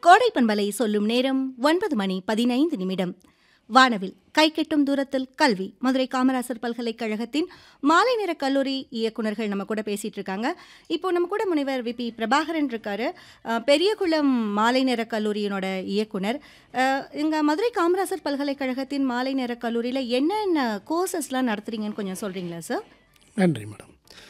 கோடை பண்பலை சொல்லும் நேரம் ஒன்பது மணி பதினைந்து நிமிடம் வானவில் கைக்கெட்டும் தூரத்தில் கல்வி மதுரை காமராசர் பல்கலைக்கழகத்தின் மாலை நேர கல்லூரி இயக்குனர்கள் நம்ம கூட பேசிட்டு இருக்காங்க இப்போ நம்ம கூட முனைவர் விபி பிரபாகரன் இருக்காரு அஹ், பெரியகுளம் மாலை நேர கல்லூரியினோட இயக்குனர் அஹ், இங்க மதுரை காமராசர் பல்கலைக்கழகத்தின் மாலை நேர கல்லூரியில் என்னென்ன கோர்சஸ்லாம் நடத்துறீங்கன்னு கொஞ்சம் சொல்றீங்களா சார் நன்றி மேடம்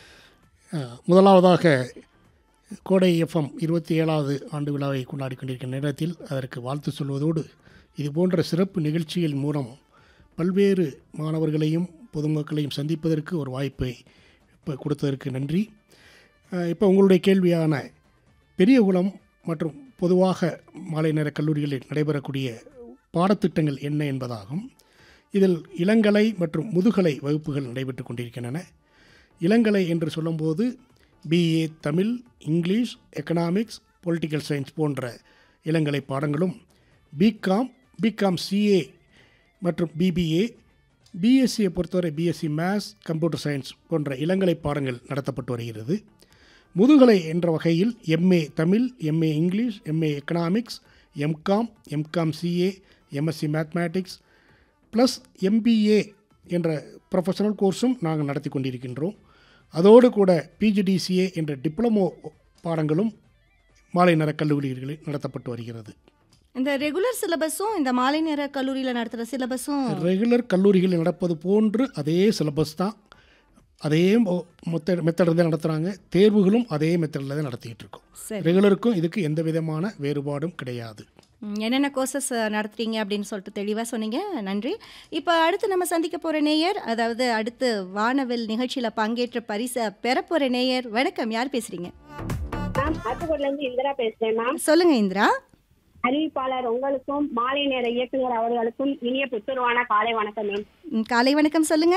அஹ், முதலாவதாக கோடை எஃப்எம் இருபத்தி ஏழாவது ஆண்டு விழாவை கொண்டாடி கொண்டிருக்கிற நேரத்தில் அதற்கு வாழ்த்து சொல்வதோடு இது போன்ற சிறப்பு நிகழ்ச்சிகள் மூலம் பல்வேறு மாணவர்களையும் பொதுமக்களையும் சந்திப்பதற்கு ஒரு வாய்ப்பை இப்போ கொடுத்ததற்கு நன்றி அஹ், இப்போ உங்களுடைய கேள்வியான பெரியகுளம் மற்றும் பொதுவாக மாலை நேர கல்லூரிகளில் நடைபெறக்கூடிய பாடத்திட்டங்கள் என்ன என்பதாகும் இதில் இளங்கலை மற்றும் முதுகலை வகுப்புகள் நடைபெற்று கொண்டிருக்கின்றன இளங்கலை என்று சொல்லும்போது B A Tamil English economics political science போன்ற இளங்கலை பாடங்களும் பிகாம் பிகாம் சிஏ மற்றும் பிபிஏ பிஎஸ்சியை பொறுத்தவரை பிஎஸ்சி மேத்ஸ் கம்ப்யூட்டர் சயின்ஸ் போன்ற இளங்கலை பாடங்கள் நடத்தப்பட்டு வருகிறது முதுகலை என்ற வகையில் M A Tamil M A English M A economics M Com M Com C A M Sc mathematics plus M B A என்ற ப்ரொஃபஷனல் கோர்ஸும் நாங்கள் நடத்தி கொண்டிருக்கின்றோம் அதோடு கூட பிஜிடிசிஏ என்ற டிப்ளமோ பாடங்களும் மாலை நேர கல்லூரிகளில் நடத்தப்பட்டு வருகிறது இந்த ரெகுலர் சிலபஸும் இந்த மாலை நேர கல்லூரியில் நடத்துகிற சிலபஸும் ரெகுலர் கல்லூரிகளில் நடப்பது போன்று அதே சிலபஸ் தான் அதே மொத்த மெத்தடில் தான் நடத்துகிறாங்க தேர்வுகளும் அதே மெத்தடில் தான் நடத்திக்கிட்டு இருக்கோம் சரி ரெகுலருக்கும் இதுக்கு எந்த விதமான வேறுபாடும் கிடையாது ம், என்னென்ன கோர்சஸ் நடத்துறீங்க அப்படின்னு சொல்லிட்டு தெளிவாக சொன்னீங்க நன்றி இப்போ அடுத்து நம்ம சந்திக்க போகிற நேயர் அதாவது அடுத்து வானவில் நிகழ்ச்சியில் பங்கேற்ற பரிசை பெற போகிற நேயர் வணக்கம் யார் பேசுகிறீங்க மேம் ஆத்துக்கோட்ல இருந்து இந்திரா பேசுறேன் மேம் சொல்லுங்க இந்திரா அறிவிப்பாளர் உங்களுக்கும் மாலை நேர இயக்குனர் அவர்களுக்கும் இனிய புத்துருவான காலை வணக்கம் மேம் ம், காலை வணக்கம் சொல்லுங்க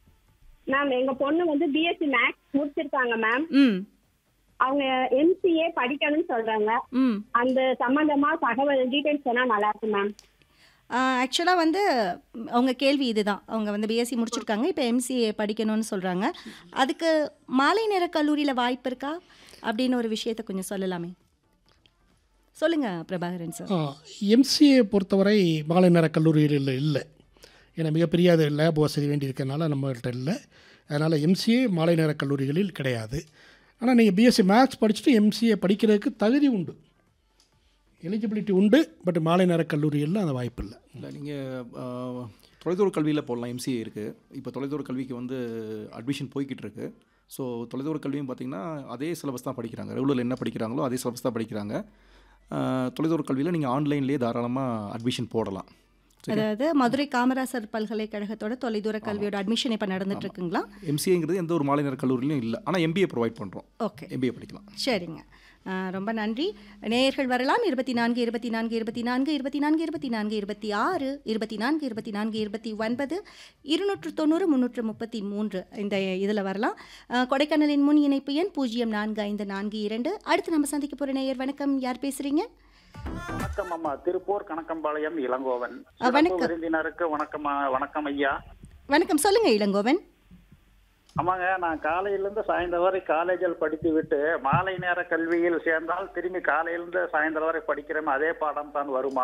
மேம் எங்க பொண்ணு வந்து பிஎஸ்சி மேக்ஸ் முடிச்சிருக்காங்க மேம் ம் அவங்க எம்சிஏ படிக்கணும்னு சொல்றாங்க ம் அந்த சம்பந்தமா தகவல் டீடைல்ஸ் சொன்னா நல்லா இருக்கும் மேம் ஆக்சுவலாக வந்து ம், அவங்க கேள்வி இதுதான் அவங்க வந்து பிஎஸ்சி முடிச்சிருக்காங்க இப்போ எம்சிஏ படிக்கணும்னு சொல்கிறாங்க அதுக்கு மாலை நேர கல்லூரியில் வாய்ப்பு இருக்கா அப்படின்னு ஒரு விஷயத்தை கொஞ்சம் சொல்லலாமே சொல்லுங்க பிரபாகரன் சார் எம்சிஏ பொறுத்தவரை மாலை நேர கல்லூரிகளில் இல்லை ஏன்னா மிகப்பெரிய அது லேப் வசதி வேண்டி இருக்கிறனால நம்மகிட்ட இல்லை அதனால் எம்சிஏ மாலை நேர கல்லூரிகளில் கிடையாது ஆனால் நீங்கள் பிஎஸ்சி மேக்ஸ் படிச்சுட்டு எம்சிஏ படிக்கிறதுக்கு தகுதி உண்டு எலிஜிபிலிட்டி உண்டு பட் மாலை நேர கல்லூரிகளில் அந்த வாய்ப்பு இல்லை இல்லை நீங்கள் தொலைதூர கல்வியில் போடலாம் எம்சிஏ இருக்குது இப்போ தொலைதூர கல்விக்கு வந்து அட்மிஷன் போய்கிட்டு இருக்கு ஸோ தொலைதூர கல்வியும் பார்த்திங்கன்னா அதே சிலபஸ் தான் படிக்கிறாங்க ரெகுலரில் என்ன படிக்கிறாங்களோ அதே சிலபஸ் தான் படிக்கிறாங்க அஹ், தொலைதூர கல்வியில் நீங்கள் ஆன்லைன்லேயே தாராளமாக அட்மிஷன் போடலாம் அதாவது மதுரை காமராசர் பல்கலைக்கழகத்தோட தொலைதூர கல்வியோட அட்மிஷன் இப்போ நடந்துட்டு இருக்குங்களா எம்சிஏங்கிறது எந்த ஒரு மாலை நேர கல்லூரிலையும் இல்லை ஆனால் எம்பிஏ ப்ரொவைட் பண்ணுறோம் ஓகே எம்பிஏ படிக்கலாம் சரிங்க ஆ, ரொம்ப நன்றி நேயர்கள் வரலாம் இருபத்தி நான்கு இருபத்தி நான்கு இருபத்தி நான்கு இருபத்தி நான்கு இருபத்தி நான்கு இருபத்தி ஆறு இருபத்தி நான்கு இருபத்தி நான்கு இருபத்தி ஒன்பது இருநூற்று தொண்ணூறு முந்நூற்று முப்பத்தி மூன்று இந்த இதில் வரலாம் ஆ, கொடைக்கானலின் முன் இணைப்பு எண் பூஜ்ஜியம் நான்கு ஐந்து நான்கு இரண்டு அடுத்து நம்ம சந்திக்க போகிற நேயர் வணக்கம் யார் பேசுகிறீங்க வணக்கம் அம்மா திருப்பூர் கணக்கம்பாளையம் இளங்கோவன் அ, வணக்கம். சிறப்பு விருந்தினருக்கு வணக்கம் வணக்கம் ஐயா வணக்கம் சொல்லுங்க இளங்கோவன் ஆமாங்க நான் காலையிலிருந்து சாயந்தரம் வரை காலேஜில் படித்து விட்டு மாலை நேர கல்வியில் சேர்ந்தால் திரும்பி காலையிலிருந்து சாயந்தரம் வரை படிக்கிறேன் அதே பாடம் தான் வருமா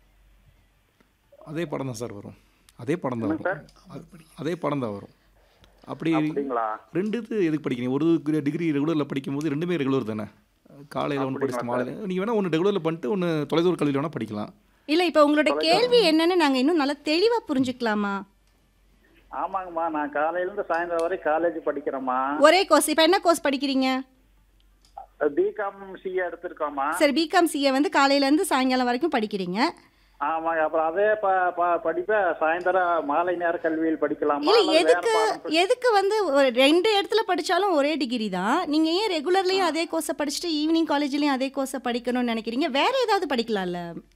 அதே படம் தான் சார் வரும் அதே படம் தான் வரும் அது- அதே படம் தான் வரும் அப்படி அப்படிங்களா ரெண்டு இது எதுக்கு படிக்கிறீங்க ஒரு டிகிரி ரெகுலரில் படிக்கும்போது ரெண்டுமே ரெகுலர் தானே காலையில் ஒன்று படிச்சுட்டு மாலையில் நீங்கள் வேணால் ஒன்று ரெகுலரில் பண்ணிட்டு ஒன்று தொலைதூர கல்வியில் வேணால் படிக்கலாம் இல்லை இப்போ உங்களோட கேள்வி என்னன்னு நாங்கள் இன்னும் நல்லா தெளிவாக புரிஞ்சுக்கலாமா ஆமாங்கம்மா நான் காலையிலிருந்து சாயந்தரம் வரை காலேஜ் படிக்கிறேம்மா ஒரே கோர்ஸ் இப்போ என்ன கோர்ஸ் படிக்கிறீங்க பிகாம் சிஏ எடுத்திருக்கோம்மா சரி பிகாம் சிஏ வந்து காலையிலேருந்து சாயங்காலம் வரைக்கும் படிக்கிறீங்க ஆமாங்க அப்புறம் அதே ப- ப- படிப்பை சாயந்தரம் மாலை நேர கல்வியில் படிக்கலாமா இல்ல அல்லது வேற எதுக்கு பாடம் படி- எதுக்கு வந்து ஒரு ரெண்டு இடத்துல படிச்சாலும் ஒரே டிகிரி தான் நீங்க ஏன் ரெகுலர்லயும் அதே கோர்ஸை படிச்சுட்டு ஈவினிங் காலேஜ்லயும் அதே கோர்ஸை படிக்கணும்னு நினைக்கிறீங்க வேற ஏதாவது படிக்கலாம்ல